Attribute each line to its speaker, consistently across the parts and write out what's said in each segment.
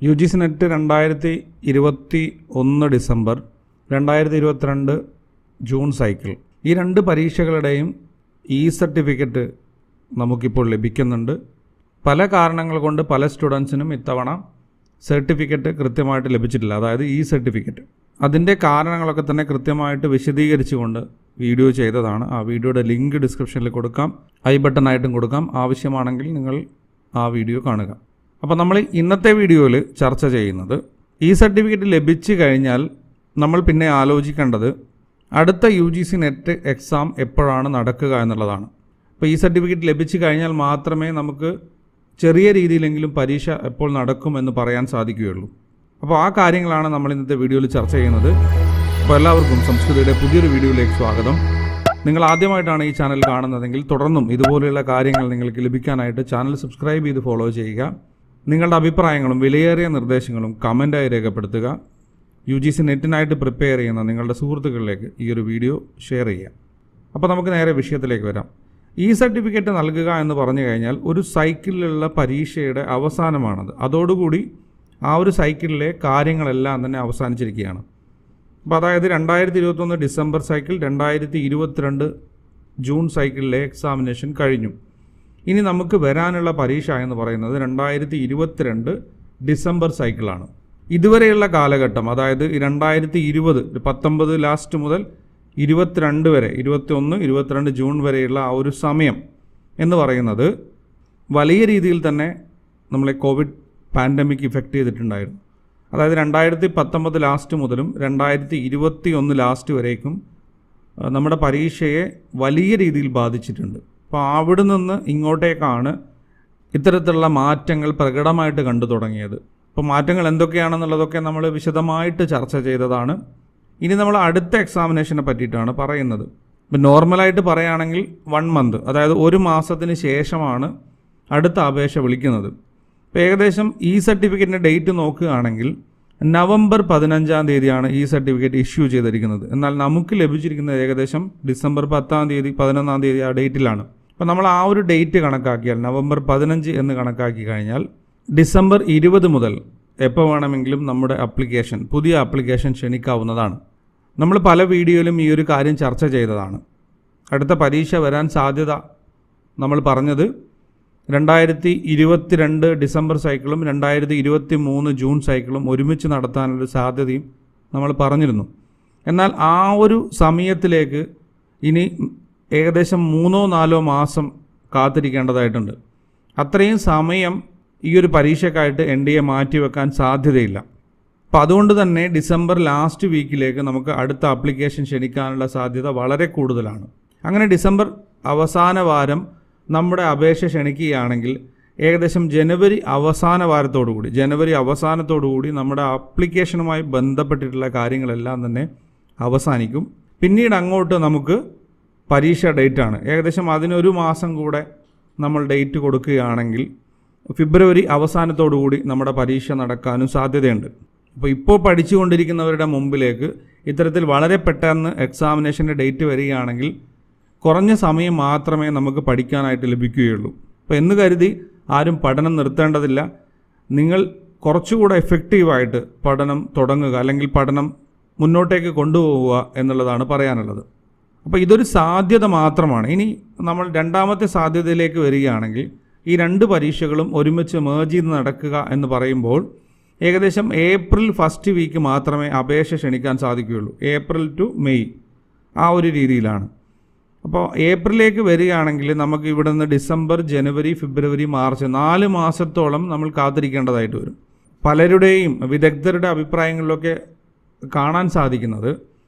Speaker 1: U G C net രണ്ടായിരത്തി ഇരുപത്തി ഒന്ന് ഡിസംബർ രണ്ടായിരത്തി ഇരുപത്തിരണ്ട് ജൂൺ സൈക്കിൾ ഈ രണ്ട് പരീക്ഷകളുടെയും ഇ സർട്ടിഫിക്കറ്റ് നമുക്കിപ്പോൾ ലഭിക്കുന്നുണ്ട് പല കാരണങ്ങൾ കൊണ്ട് പല സ്റ്റുഡൻസിനും ഇത്തവണ സർട്ടിഫിക്കറ്റ് കൃത്യമായിട്ട് ലഭിച്ചിട്ടില്ല അതായത് ഇ സർട്ടിഫിക്കറ്റ് അതിൻ്റെ കാരണങ്ങളൊക്കെ തന്നെ കൃത്യമായിട്ട് വിശദീകരിച്ചുകൊണ്ട് വീഡിയോ ചെയ്തതാണ് ആ വീഡിയോയുടെ ലിങ്ക് ഡിസ്ക്രിപ്ഷനിൽ കൊടുക്കാം ഐ ബട്ടണായിട്ടും കൊടുക്കാം ആവശ്യമാണെങ്കിൽ നിങ്ങൾ ആ വീഡിയോ കാണുക അപ്പോൾ നമ്മൾ ഇന്നത്തെ വീഡിയോയിൽ ചർച്ച ചെയ്യുന്നത് ഈ സർട്ടിഫിക്കറ്റ് ലഭിച്ചു കഴിഞ്ഞാൽ നമ്മൾ പിന്നെ ആലോചിക്കേണ്ടത് അടുത്ത U G C net exam എപ്പോഴാണ് നടക്കുക എന്നുള്ളതാണ് അപ്പോൾ ഈ സർട്ടിഫിക്കറ്റ് ലഭിച്ചു കഴിഞ്ഞാൽ മാത്രമേ നമുക്ക് ചെറിയ രീതിയിലെങ്കിലും പരീക്ഷ എപ്പോൾ നടക്കും എന്ന് പറയാൻ സാധിക്കുകയുള്ളൂ അപ്പോൾ ആ കാര്യങ്ങളാണ് നമ്മൾ ഇന്നത്തെ വീഡിയോയിൽ ചർച്ച ചെയ്യുന്നത് അപ്പോൾ എല്ലാവർക്കും സംസ്കൃതിയുടെ പുതിയൊരു വീഡിയോയിലേക്ക് സ്വാഗതം നിങ്ങൾ ആദ്യമായിട്ടാണ് ഈ ചാനൽ കാണുന്നതെങ്കിൽ തുടർന്നും ഇതുപോലെയുള്ള കാര്യങ്ങൾ നിങ്ങൾക്ക് ലഭിക്കാനായിട്ട് ചാനൽ സബ്സ്ക്രൈബ് ചെയ്ത് ഫോളോ ചെയ്യുക നിങ്ങളുടെ അഭിപ്രായങ്ങളും വിലയേറിയ നിർദ്ദേശങ്ങളും കമൻറ്റായി രേഖപ്പെടുത്തുക യു ജി സി നെറ്റിനായിട്ട് പ്രിപ്പയർ ചെയ്യുന്ന നിങ്ങളുടെ സുഹൃത്തുക്കളിലേക്ക് ഈ ഒരു വീഡിയോ ഷെയർ ചെയ്യാം അപ്പോൾ നമുക്ക് നേരെ വിഷയത്തിലേക്ക് വരാം ഈ സർട്ടിഫിക്കറ്റ് നൽകുക എന്ന് പറഞ്ഞു കഴിഞ്ഞാൽ ഒരു സൈക്കിളിലുള്ള പരീക്ഷയുടെ അവസാനമാണത് അതോടുകൂടി ആ ഒരു സൈക്കിളിലെ കാര്യങ്ങളെല്ലാം തന്നെ അവസാനിച്ചിരിക്കുകയാണ് അപ്പോൾ അതായത് രണ്ടായിരത്തി ഇരുപത്തൊന്ന് ഡിസംബർ സൈക്കിൾ രണ്ടായിരത്തി ഇരുപത്തിരണ്ട് ജൂൺ സൈക്കിളിലെ എക്സാമിനേഷൻ കഴിഞ്ഞു ഇനി നമുക്ക് വരാനുള്ള പരീക്ഷ എന്ന് പറയുന്നത് രണ്ടായിരത്തി ഇരുപത്തിരണ്ട് ഡിസംബർ സൈക്കിളാണ് ഇതുവരെയുള്ള കാലഘട്ടം അതായത് ഈ രണ്ടായിരത്തി ഇരുപത് പത്തൊമ്പത് ലാസ്റ്റ് മുതൽ ഇരുപത്തിരണ്ട് വരെ ഇരുപത്തി ഒന്ന് ഇരുപത്തിരണ്ട് ജൂൺ വരെയുള്ള ആ ഒരു സമയം എന്ന് പറയുന്നത് വലിയ രീതിയിൽ തന്നെ നമ്മളെ കോവിഡ് പാൻഡമിക് ഇഫക്റ്റ് ചെയ്തിട്ടുണ്ടായിരുന്നു അതായത് രണ്ടായിരത്തി പത്തൊമ്പത് ലാസ്റ്റ് മുതലും രണ്ടായിരത്തി ഇരുപത്തി ഒന്ന് ലാസ്റ്റ് വരേക്കും ആ, നമ്മുടെ പരീക്ഷയെ വലിയ രീതിയിൽ ബാധിച്ചിട്ടുണ്ട് അപ്പോൾ അവിടെ നിന്ന് ഇങ്ങോട്ടേക്കാണ് ഇത്തരത്തിലുള്ള മാറ്റങ്ങൾ പ്രകടമായിട്ട് കണ്ടു തുടങ്ങിയത് അപ്പോൾ മാറ്റങ്ങൾ എന്തൊക്കെയാണെന്നുള്ളതൊക്കെ നമ്മൾ വിശദമായിട്ട് ചർച്ച ചെയ്തതാണ് ഇനി നമ്മൾ അടുത്ത എക്സാമിനേഷനെ പറ്റിയിട്ടാണ് പറയുന്നത് ഇപ്പം നോർമലായിട്ട് പറയുകയാണെങ്കിൽ വൺ മന്ത് അതായത് ഒരു മാസത്തിന് ശേഷമാണ് അടുത്ത അപേക്ഷ വിളിക്കുന്നത് ഇപ്പോൾ ഏകദേശം ഈ സർട്ടിഫിക്കറ്റിൻ്റെ ഡേറ്റ് നോക്കുകയാണെങ്കിൽ നവംബർ പതിനഞ്ചാം തീയതിയാണ് ഈ സർട്ടിഫിക്കറ്റ് ഇഷ്യൂ ചെയ്തിരിക്കുന്നത് എന്നാൽ നമുക്ക് ലഭിച്ചിരിക്കുന്നത് ഏകദേശം ഡിസംബർ പത്താം തീയതി പതിനൊന്നാം തീയതി ആ ഡേറ്റിലാണ് അപ്പോൾ നമ്മൾ ആ ഒരു ഡേറ്റ് കണക്കാക്കിയാൽ നവംബർ പതിനഞ്ച് എന്ന് കണക്കാക്കി കഴിഞ്ഞാൽ ഡിസംബർ ഇരുപത് മുതൽ എപ്പോൾ വേണമെങ്കിലും നമ്മുടെ അപ്ലിക്കേഷൻ പുതിയ അപ്ലിക്കേഷൻ ക്ഷണിക്കാവുന്നതാണ് നമ്മൾ പല വീഡിയോയിലും ഈ ഒരു കാര്യം ചർച്ച ചെയ്തതാണ് അടുത്ത പരീക്ഷ വരാൻ സാധ്യത നമ്മൾ പറഞ്ഞത് രണ്ടായിരത്തി ഇരുപത്തിരണ്ട് ഡിസംബർ സൈക്കിളും രണ്ടായിരത്തി ഇരുപത്തി മൂന്ന് ജൂൺ സൈക്കിളും ഒരുമിച്ച് നടത്താനൊരു സാധ്യതയും നമ്മൾ പറഞ്ഞിരുന്നു എന്നാൽ ആ ഒരു സമയത്തിലേക്ക് ഇനി ഏകദേശം മൂന്നോ നാലോ മാസം കാത്തിരിക്കേണ്ടതായിട്ടുണ്ട് അത്രയും സമയം ഈ ഒരു പരീക്ഷയ്ക്കായിട്ട് എൻ ഡി എ മാറ്റിവെക്കാൻ സാധ്യതയില്ല അപ്പം അതുകൊണ്ട് തന്നെ ഡിസംബർ ലാസ്റ്റ് വീക്കിലേക്ക് നമുക്ക് അടുത്ത ആപ്ലിക്കേഷൻ ക്ഷണിക്കാനുള്ള സാധ്യത വളരെ കൂടുതലാണ് അങ്ങനെ ഡിസംബർ അവസാന വാരം നമ്മുടെ അപേക്ഷ ക്ഷണിക്കുകയാണെങ്കിൽ ഏകദേശം ജനുവരി അവസാന വാരത്തോടുകൂടി ജനുവരി അവസാനത്തോടുകൂടി നമ്മുടെ ആപ്ലിക്കേഷനുമായി ബന്ധപ്പെട്ടിട്ടുള്ള കാര്യങ്ങളെല്ലാം തന്നെ അവസാനിക്കും പിന്നീട് അങ്ങോട്ട് നമുക്ക് പരീക്ഷ ഡേറ്റാണ് ഏകദേശം അതിനൊരു മാസം കൂടെ നമ്മൾ ഡേറ്റ് കൊടുക്കുകയാണെങ്കിൽ ഫെബ്രുവരി അവസാനത്തോടുകൂടി നമ്മുടെ പരീക്ഷ നടക്കാനും സാധ്യതയുണ്ട് അപ്പോൾ ഇപ്പോൾ പഠിച്ചുകൊണ്ടിരിക്കുന്നവരുടെ മുമ്പിലേക്ക് ഇത്തരത്തിൽ വളരെ പെട്ടെന്ന് എക്സാമിനേഷൻ്റെ ഡേറ്റ് വരികയാണെങ്കിൽ കുറഞ്ഞ സമയം മാത്രമേ നമുക്ക് പഠിക്കാനായിട്ട് ലഭിക്കുകയുള്ളൂ അപ്പോൾ എന്ന് കരുതി ആരും പഠനം നിർത്തേണ്ടതില്ല നിങ്ങൾ കുറച്ചുകൂടെ എഫക്റ്റീവായിട്ട് പഠനം തുടങ്ങുക അല്ലെങ്കിൽ പഠനം മുന്നോട്ടേക്ക് കൊണ്ടുപോവുക എന്നുള്ളതാണ് പറയാനുള്ളത് അപ്പോൾ ഇതൊരു സാധ്യത മാത്രമാണ് ഇനി നമ്മൾ രണ്ടാമത്തെ സാധ്യതയിലേക്ക് വരികയാണെങ്കിൽ ഈ രണ്ട് പരീക്ഷകളും ഒരുമിച്ച് മേർജ് ചെയ്ത് നടക്കുക എന്ന് പറയുമ്പോൾ ഏകദേശം ഏപ്രിൽ ഫസ്റ്റ് വീക്ക് മാത്രമേ അപേക്ഷ ക്ഷണിക്കാൻ സാധിക്കുകയുള്ളൂ ഏപ്രിൽ ടു മെയ് ആ ഒരു രീതിയിലാണ് അപ്പോൾ ഏപ്രിലേക്ക് വരികയാണെങ്കിൽ നമുക്ക് ഇവിടെ നിന്ന് ഡിസംബർ ജനുവരി ഫെബ്രുവരി മാർച്ച് നാല് മാസത്തോളം നമ്മൾ കാത്തിരിക്കേണ്ടതായിട്ട് വരും പലരുടെയും വിദഗ്ധരുടെ അഭിപ്രായങ്ങളിലൊക്കെ കാണാൻ സാധിക്കുന്നത്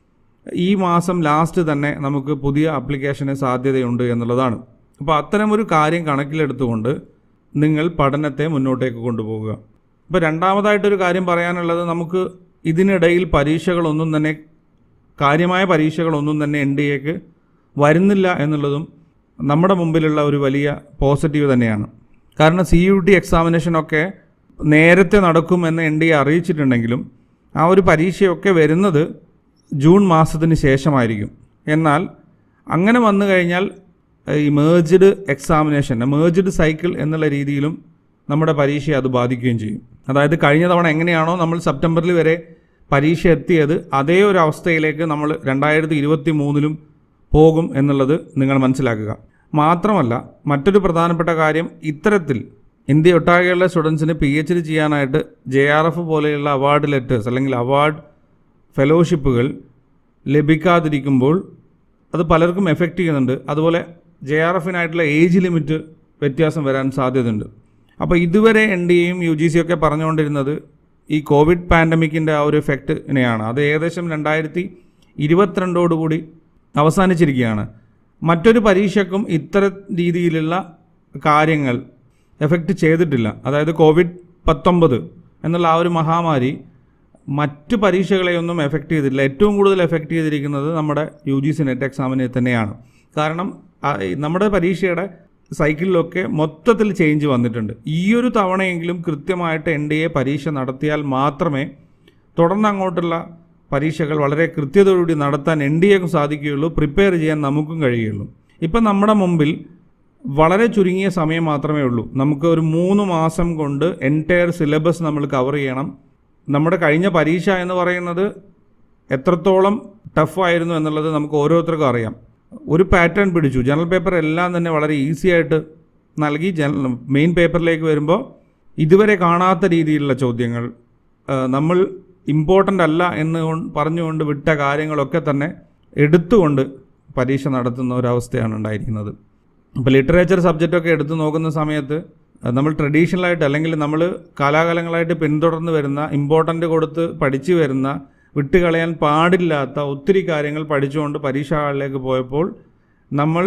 Speaker 1: ഈ മാസം ലാസ്റ്റ് തന്നെ നമുക്ക് പുതിയ ആപ്ലിക്കേഷന് സാധ്യതയുണ്ട് എന്നുള്ളതാണ് അപ്പോൾ അത്തരമൊരു കാര്യം കണക്കിലെടുത്തുകൊണ്ട് നിങ്ങൾ പഠനത്തെ മുന്നോട്ടേക്ക് കൊണ്ടുപോകുക ഇപ്പോൾ രണ്ടാമതായിട്ടൊരു കാര്യം പറയാനുള്ളത് നമുക്ക് ഇതിനിടയിൽ പരീക്ഷകളൊന്നും തന്നെ കാര്യമായ പരീക്ഷകളൊന്നും തന്നെ എൻ ഡി എക്ക് വരുന്നില്ല എന്നുള്ളതും നമ്മുടെ മുമ്പിലുള്ള ഒരു വലിയ പോസിറ്റീവ് തന്നെയാണ് കാരണം സി യു ടി എക്സാമിനേഷനൊക്കെ നേരത്തെ നടക്കുമെന്ന് എൻ ഡി എ അറിയിച്ചിട്ടുണ്ടെങ്കിലും ആ ഒരു പരീക്ഷയൊക്കെ വരുന്നത് ജൂൺ മാസത്തിന് ശേഷമായിരിക്കും എന്നാൽ അങ്ങനെ വന്നു കഴിഞ്ഞാൽ ഈ മേർജ്ഡ് എക്സാമിനേഷൻ മേർജ്ഡ് സൈക്കിൾ എന്നുള്ള രീതിയിലും നമ്മുടെ പരീക്ഷയെ അത് ബാധിക്കുകയും ചെയ്യും അതായത് കഴിഞ്ഞ തവണ എങ്ങനെയാണോ നമ്മൾ സെപ്റ്റംബറിൽ വരെ പരീക്ഷ എത്തിയത് അതേ ഒരു അവസ്ഥയിലേക്ക് നമ്മൾ രണ്ടായിരത്തി ഇരുപത്തി മൂന്നിലും പോകും എന്നുള്ളത് നിങ്ങൾ മനസ്സിലാക്കുക മാത്രമല്ല മറ്റൊരു പ്രധാനപ്പെട്ട കാര്യം ഇത്തരത്തിൽ ഇന്ത്യ ഒട്ടാകെയുള്ള സ്റ്റുഡൻസിന് പി എച്ച് ഡി ചെയ്യാനായിട്ട് ജെ ആർ എഫ് പോലെയുള്ള അവാർഡ് ലെറ്റേഴ്സ് അല്ലെങ്കിൽ അവാർഡ് ഫെലോഷിപ്പുകൾ ലഭിക്കാതിരിക്കുമ്പോൾ അത് പലർക്കും എഫക്റ്റ് ചെയ്യുന്നുണ്ട് അതുപോലെ ജെ ആർ എഫിനായിട്ടുള്ള ഏജ് ലിമിറ്റ് വ്യത്യാസം വരാൻ സാധ്യതയുണ്ട് അപ്പോൾ ഇതുവരെ എൻ ഡി എയും യു ജി സി ഒക്കെ പറഞ്ഞുകൊണ്ടിരുന്നത് ഈ കോവിഡ് പാൻഡമിക്കിൻ്റെ ആ ഒരു എഫക്റ്റിനെയാണ് അത് ഏകദേശം രണ്ടായിരത്തി ഇരുപത്തിരണ്ടോടുകൂടി അവസാനിച്ചിരിക്കുകയാണ് മറ്റൊരു പരീക്ഷയ്ക്കും ഇത്തരം രീതിയിലുള്ള കാര്യങ്ങൾ എഫക്റ്റ് ചെയ്തിട്ടില്ല അതായത് കോവിഡ് പത്തൊമ്പത് എന്നുള്ള ആ ഒരു മഹാമാരി മറ്റ് പരീക്ഷകളെയൊന്നും എഫക്റ്റ് ചെയ്തിട്ടില്ല ഏറ്റവും കൂടുതൽ എഫക്റ്റ് ചെയ്തിരിക്കുന്നത് നമ്മുടെ യു ജി സി നെറ്റ് എക്സാമിനെ തന്നെയാണ് കാരണം ആ, ഈ നമ്മുടെ പരീക്ഷയുടെ സൈക്കിളിലൊക്കെ മൊത്തത്തിൽ ചേഞ്ച് വന്നിട്ടുണ്ട് ഈ ഒരു തവണയെങ്കിലും കൃത്യമായിട്ട് എൻ ഡി എ പരീക്ഷ നടത്തിയാൽ മാത്രമേ തുടർന്ന് അങ്ങോട്ടുള്ള പരീക്ഷകൾ വളരെ കൃത്യതയോടുകൂടി നടത്താൻ എൻ ഡി എക്കും സാധിക്കുകയുള്ളൂ പ്രിപ്പയർ ചെയ്യാൻ നമുക്കും കഴിയുള്ളൂ ഇപ്പം നമ്മുടെ മുമ്പിൽ വളരെ ചുരുങ്ങിയ സമയം മാത്രമേ ഉള്ളൂ നമുക്ക് ഒരു മൂന്ന് മാസം കൊണ്ട് എൻറ്റയർ സിലബസ് നമ്മൾ കവർ ചെയ്യണം നമ്മുടെ കഴിഞ്ഞ പരീക്ഷ എന്ന് പറയുന്നത് എത്രത്തോളം ടഫായിരുന്നു എന്നുള്ളത് നമുക്ക് ഓരോരുത്തർക്കും അറിയാം ഒരു പാറ്റേൺ പിടിച്ചു ജനറൽ പേപ്പർ എല്ലാം തന്നെ വളരെ ഈസി ആയിട്ട് നൽകി ജനറൽ മെയിൻ പേപ്പറിലേക്ക് വരുമ്പോൾ ഇതുവരെ കാണാത്ത രീതിയിലുള്ള ചോദ്യങ്ങൾ ആ, നമ്മൾ ഇമ്പോർട്ടൻ്റ് അല്ല എന്ന് കൊ- പറഞ്ഞുകൊണ്ട് വിട്ട കാര്യങ്ങളൊക്കെ തന്നെ എടുത്തുകൊണ്ട് പരീക്ഷ നടത്തുന്ന ഒരവസ്ഥയാണ് ഉണ്ടായിരിക്കുന്നത് ഇപ്പോൾ ലിറ്ററേച്ചർ സബ്ജക്റ്റൊക്കെ എടുത്തു നോക്കുന്ന സമയത്ത് അഹ് നമ്മൾ ട്രഡീഷണലായിട്ട് അല്ലെങ്കിൽ നമ്മൾ കാലാകാലങ്ങളായിട്ട് പിന്തുടർന്ന് വരുന്ന ഇമ്പോർട്ടൻ്റ് കൊടുത്ത് പഠിച്ചു വരുന്ന വിട്ടുകളയാൻ പാടില്ലാത്ത ഒത്തിരി കാര്യങ്ങൾ പഠിച്ചുകൊണ്ട് പരീക്ഷാ ഹാളിലേക്ക് പോയപ്പോൾ നമ്മൾ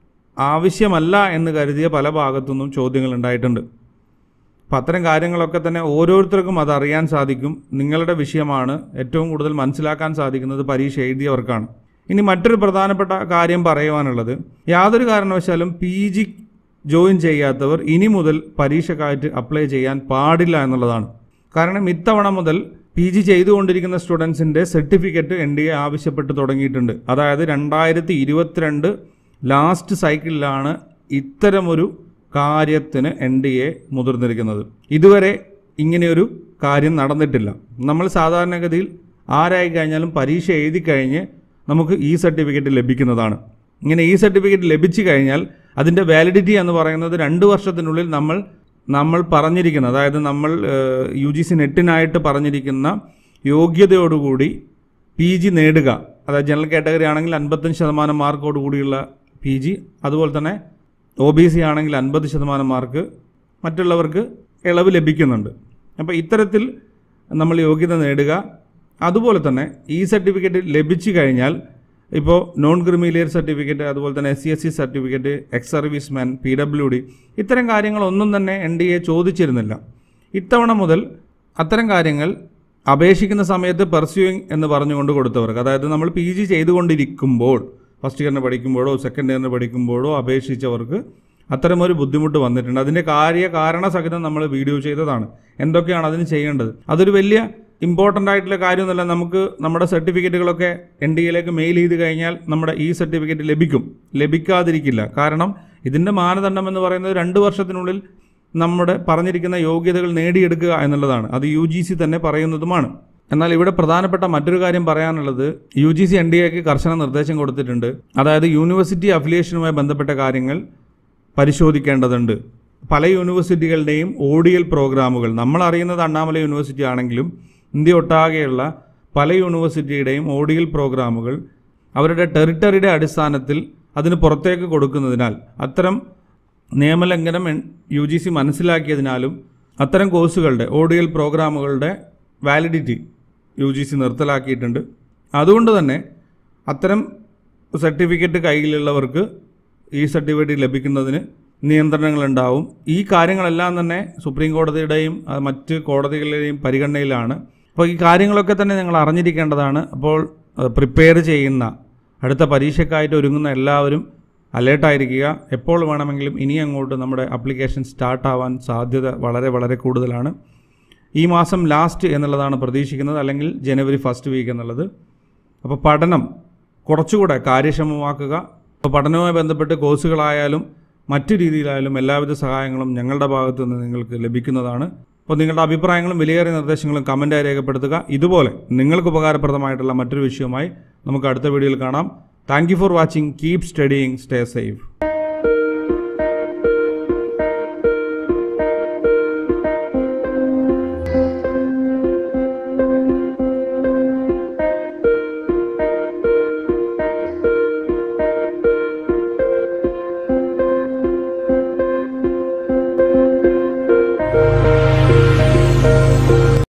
Speaker 1: ആവശ്യമല്ല എന്ന് കരുതിയ പല ഭാഗത്തുനിന്നും ചോദ്യങ്ങൾ ഉണ്ടായിട്ടുണ്ട് അപ്പം അത്തരം കാര്യങ്ങളൊക്കെ തന്നെ ഓരോരുത്തർക്കും അത് അറിയാൻ സാധിക്കും നിങ്ങളുടെ വിഷയമാണ് ഏറ്റവും കൂടുതൽ മനസ്സിലാക്കാൻ സാധിക്കുന്നത് പരീക്ഷ എഴുതിയവർക്കാണ് ഇനി മറ്റൊരു പ്രധാനപ്പെട്ട കാര്യം പറയുവാനുള്ളത് യാതൊരു കാരണവശാലും പി ജി ജോയിൻ ചെയ്യാത്തവർ ഇനി മുതൽ പരീക്ഷക്കായിട്ട് അപ്ലൈ ചെയ്യാൻ പാടില്ല എന്നുള്ളതാണ് കാരണം ഇത്തവണ മുതൽ പി ജി ചെയ്തുകൊണ്ടിരിക്കുന്ന സ്റ്റുഡൻസിൻ്റെ സർട്ടിഫിക്കറ്റ് എൻ ഡി എ ആവശ്യപ്പെട്ട് തുടങ്ങിയിട്ടുണ്ട് അതായത് രണ്ടായിരത്തി ഇരുപത്തിരണ്ട് ലാസ്റ്റ് സൈക്കിളിലാണ് ഇത്തരമൊരു കാര്യത്തിന് എൻ ഡി എ മുതിർന്നിരിക്കുന്നത് ഇതുവരെ ഇങ്ങനെയൊരു കാര്യം നടന്നിട്ടില്ല നമ്മൾ സാധാരണഗതിയിൽ ആരായി കഴിഞ്ഞാലും പരീക്ഷ എഴുതി കഴിഞ്ഞ് നമുക്ക് ഈ സർട്ടിഫിക്കറ്റ് ലഭിക്കുന്നതാണ് ഇങ്ങനെ ഈ സർട്ടിഫിക്കറ്റ് ലഭിച്ചു കഴിഞ്ഞാൽ അതിൻ്റെ വാലിഡിറ്റി എന്ന് പറയുന്നത് രണ്ട് വർഷത്തിനുള്ളിൽ നമ്മൾ നമ്മൾ പറഞ്ഞിരിക്കുന്ന അതായത് നമ്മൾ യു ജി സി നെറ്റിനായിട്ട് പറഞ്ഞിരിക്കുന്ന യോഗ്യതയോടുകൂടി പി ജി നേടുക അതായത് ജനറൽ കാറ്റഗറി ആണെങ്കിൽ അൻപത്തഞ്ച് ശതമാനം മാർക്കോട് കൂടിയുള്ള പി ജി അതുപോലെ തന്നെ ഒ ബി സി ആണെങ്കിൽ അൻപത് ശതമാനം മാർക്ക് മറ്റുള്ളവർക്ക് ഇളവ് ലഭിക്കുന്നുണ്ട് അപ്പോൾ ഇത്തരത്തിൽ നമ്മൾ യോഗ്യത നേടുക അതുപോലെ തന്നെ ഈ സർട്ടിഫിക്കറ്റ് ലഭിച്ചു കഴിഞ്ഞാൽ ഇപ്പോൾ നോൺ ക്രിമിലിയർ സർട്ടിഫിക്കറ്റ് അതുപോലെ തന്നെ S C S C certificate ex service man P W D ഇത്തരം കാര്യങ്ങളൊന്നും തന്നെ എൻ ഡി എ ചോദിച്ചിരുന്നില്ല ഇത്തവണ മുതൽ അത്തരം കാര്യങ്ങൾ അപേക്ഷിക്കുന്ന സമയത്ത് പെർസ്യൂയിങ് എന്ന് പറഞ്ഞുകൊണ്ട് കൊടുത്തവർക്ക് അതായത് നമ്മൾ പി ജി ചെയ്തുകൊണ്ടിരിക്കുമ്പോൾ ഫസ്റ്റ് ഇയറിന് പഠിക്കുമ്പോഴോ സെക്കൻഡ് ഇയറിന് പഠിക്കുമ്പോഴോ അപേക്ഷിച്ചവർക്ക് അത്തരമൊരു ബുദ്ധിമുട്ട് വന്നിട്ടുണ്ട് അതിൻ്റെ കാര്യ കാരണസഹിതം നമ്മൾ വീഡിയോ ചെയ്തതാണ് എന്തൊക്കെയാണ് അതിന് ചെയ്യേണ്ടത് അതൊരു വലിയ ഇമ്പോർട്ടൻ്റ് ആയിട്ടുള്ള കാര്യമൊന്നുമല്ല നമുക്ക് നമ്മുടെ സർട്ടിഫിക്കറ്റുകളൊക്കെ എൻ ഡി എയിലേക്ക് മെയിൽ ചെയ്ത് കഴിഞ്ഞാൽ നമ്മുടെ ഈ സർട്ടിഫിക്കറ്റ് ലഭിക്കും ലഭിക്കാതിരിക്കില്ല കാരണം ഇതിൻ്റെ മാനദണ്ഡം എന്ന് പറയുന്നത് രണ്ട് വർഷത്തിനുള്ളിൽ നമ്മുടെ പറഞ്ഞിരിക്കുന്ന യോഗ്യതകൾ നേടിയെടുക്കുക എന്നുള്ളതാണ് അത് യു ജി സി തന്നെ പറയുന്നതുമാണ് എന്നാൽ ഇവിടെ പ്രധാനപ്പെട്ട മറ്റൊരു കാര്യം പറയാനുള്ളത് U G C N D എക്ക് കർശന നിർദ്ദേശം കൊടുത്തിട്ടുണ്ട് അതായത് യൂണിവേഴ്സിറ്റി അഫിലിയേഷനുമായി ബന്ധപ്പെട്ട കാര്യങ്ങൾ പരിശോധിക്കേണ്ടതുണ്ട് പല യൂണിവേഴ്സിറ്റികളുടെയും ഓഡിയൽ പ്രോഗ്രാമുകൾ നമ്മൾ അറിയുന്നത് അണ്ണാമല യൂണിവേഴ്സിറ്റി ആണെങ്കിലും ഇന്ത്യ ഒട്ടാകെയുള്ള പല യൂണിവേഴ്സിറ്റിയുടെയും ഓഡിയൽ പ്രോഗ്രാമുകൾ അവരുടെ ടെറിട്ടറിയുടെ അടിസ്ഥാനത്തിൽ അതിന് പുറത്തേക്ക് കൊടുക്കുന്നതിനാൽ അത്തരം നിയമലംഘനം യു ജി സി മനസ്സിലാക്കിയതിനാലും അത്തരം കോഴ്സുകളുടെ ഓഡിയൽ പ്രോഗ്രാമുകളുടെ വാലിഡിറ്റി യു ജി സി നിർത്തലാക്കിയിട്ടുണ്ട് അതുകൊണ്ട് തന്നെ അത്തരം സർട്ടിഫിക്കറ്റ് കയ്യിലുള്ളവർക്ക് ഈ സർട്ടിഫിക്കറ്റ് ലഭിക്കുന്നതിന് നിയന്ത്രണങ്ങളുണ്ടാവും ഈ കാര്യങ്ങളെല്ലാം തന്നെ സുപ്രീം കോടതിയുടെയും ആ, മറ്റ് കോടതികളുടെയും പരിഗണനയിലാണ് അപ്പോൾ ഈ കാര്യങ്ങളൊക്കെ തന്നെ നിങ്ങൾ അറിഞ്ഞിരിക്കേണ്ടതാണ് അപ്പോൾ പ്രിപ്പയർ ചെയ്യുന്ന അടുത്ത പരീക്ഷയ്ക്കായിട്ട് ഒരുങ്ങുന്ന എല്ലാവരും അലേർട്ടായിരിക്കുക എപ്പോൾ വേണമെങ്കിലും ഇനി അങ്ങോട്ട് നമ്മുടെ അപ്ലിക്കേഷൻ സ്റ്റാർട്ടാവാൻ സാധ്യത വളരെ വളരെ കൂടുതലാണ് ഈ മാസം ലാസ്റ്റ് എന്നുള്ളതാണ് പ്രതീക്ഷിക്കുന്നത് അല്ലെങ്കിൽ ജനുവരി ഫസ്റ്റ് വീക്ക് എന്നുള്ളത് അപ്പോൾ പഠനം കുറച്ചുകൂടെ കാര്യക്ഷമമാക്കുക അപ്പോൾ പഠനവുമായി ബന്ധപ്പെട്ട് കോഴ്സുകളായാലും മറ്റു രീതിയിലായാലും എല്ലാവിധ സഹായങ്ങളും ഞങ്ങളുടെ ഭാഗത്തു നിന്ന് നിങ്ങൾക്ക് ലഭിക്കുന്നതാണ് അപ്പോൾ നിങ്ങളുടെ അഭിപ്രായങ്ങളും വിലയേറിയ നിർദ്ദേശങ്ങളും കമൻറ്റായി രേഖപ്പെടുത്തുക ഇതുപോലെ നിങ്ങൾക്ക് ഉപകാരപ്രദമായിട്ടുള്ള മറ്റൊരു വിഷയവുമായി നമുക്ക് അടുത്ത വീഡിയോയിൽ കാണാം thank you for watching keep studying stay safe